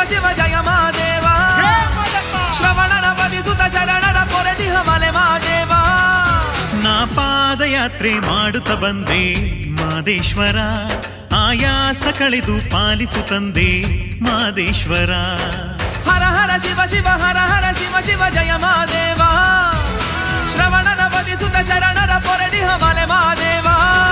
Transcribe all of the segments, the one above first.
ಶಿವ ಜಯ ಮಾದೇವ ಶ್ರವಣನ ಪದಿಸುತ ಶರಣರ ಪೊರೆದಿಹ ಮಲೆ ಮಾದೇವ ನಾ ಪಾದಯಾತ್ರೆ ಮಾಡುತ್ತ ಬಂದೆ ಮಾದೇಶ್ವರ ಆಯಾಸ ಕಳೆದು ಪಾಲಿಸು ತಂದೆ ಮಾದೇಶ್ವರ ಹರ ಹರ ಶಿವ ಶಿವ ಹರ ಹರ ಶಿವ ಶಿವ ಜಯ ಮಾದೇವ ಶ್ರವಣನ ಪದಿಸುತ ಶರಣರ ಪೊರೆದಿಹ ಮಲೆ ಮಾದೇವ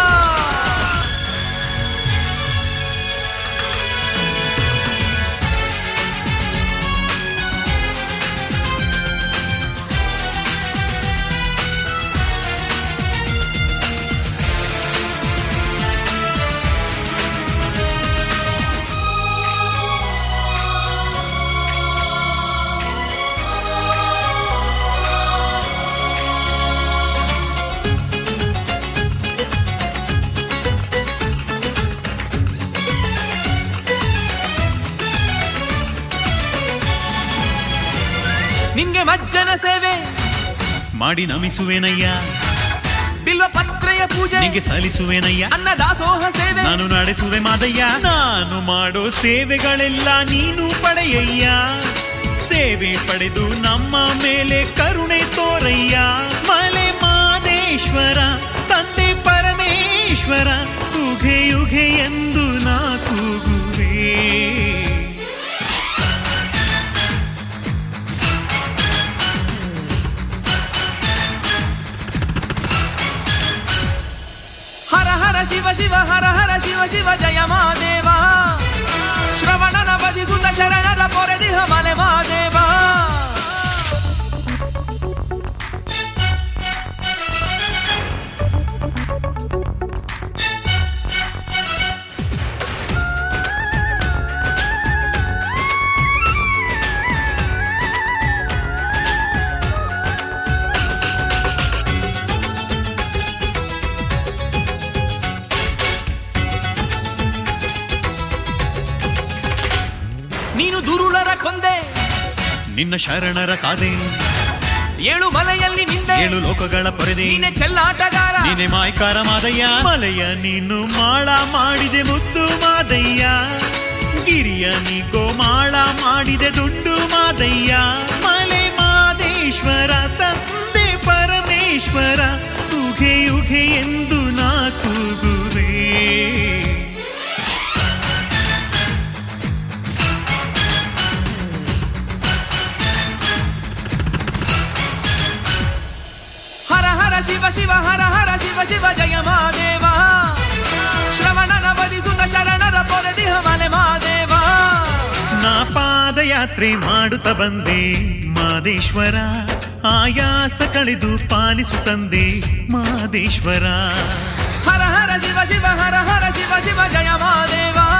ನಿಂಗೆ ಮಜ್ಜನ ಸೇವೆ ಮಾಡಿ ನಮಿಸುವೆನಯ್ಯ ಬಿಲ್ವ ಪತ್ರೆಯ ಪೂಜೆ ನಿಂಗೆ ಸಲ್ಲಿಸುವೆನಯ್ಯ ಅನ್ನ ದಾಸೋಹ ಸೇವೆ ನಾನು ನಡೆಸುವೆ ಮಾದಯ್ಯ ನಾನು ಮಾಡೋ ಸೇವೆಗಳೆಲ್ಲ ನೀನು ಪಡೆಯಯ್ಯ ಸೇವೆ ಪಡೆದು ನಮ್ಮ ಮೇಲೆ ಕರುಣೆ ತೋರಯ್ಯ ಮಲೆ ಮಾದೇಶ್ವರ ತಂದೆ ಪರಮೇಶ್ವರ ಉಘೆ ಯುಗೆ ಎಂದು ನಾ ಕೂಗುವೆ ಹರ ಹರ ಶಿವ ಶಿವ ಹರ ಹರ ಶಿವ ಶಿವ ಜಯ ಮಾದೇವ ಶ್ರವಣನ ಭಜಿಸುತ್ತ ಶರಣರ ಪೊರೆದಿಹ ಮಲೆ ಮಾದೇವ ನೀನು ದುರುಳರ ಕೊಂದೆ ನಿನ್ನ ಶರಣರ ಕಾದೆ ಏಳು ಮಲೆಯಲ್ಲಿ ನಿಂದೆ ಏಳು ಲೋಕಗಳ ಪೊರೆದೆ ನೀನೆ ಚೆಲ್ಲಾಟಗಾರ ನೀನೆ ಮಾಯ್ಕಾರ ಮಾದಯ್ಯ ಮಲೆಯ ನೀನು ಮಾಳ ಮಾಡಿದೆ ಮುದ್ದು ಮಾದಯ್ಯ ಗಿರಿಯ ನೀ ಗೋಮಾಳ ಮಾಡಿದೆ ದುಂಡು ಮಾದಯ್ಯ ಮಲೆ ಮಾದೇಶ್ವರ ತಂದೆ ಪರಮೇಶ್ವರ ಉಘೆ ಉಘೆ ಎಂದು ನಾ ಕೂಗುವೆ ಹರ ಹರ ಶಿವ ಶಿವ ಹರ ಹರ ಶಿವ ಶಿವ ಜಯ ಮಾದೇವ ಶ್ರವಣನ ಭಜಿಸುತ್ತ ಶರಣರ ಪೊರೆದಿಹ ಮಲೆ ಮಾದೇವ ನಾ ಪಾದಯಾತ್ರೆ ಮಾಡುತ್ತ ಬಂದೆ ಮಾದೇಶ್ವರ ಆಯಾಸ ಕಳೆದು ಪಾಲಿಸು ತಂದೆ ಮಾದೇಶ್ವರ ಹರ ಹರ ಶಿವ ಶಿವ ಹರ ಹರ ಶಿವ ಶಿವ ಜಯ ಮಾದೇವ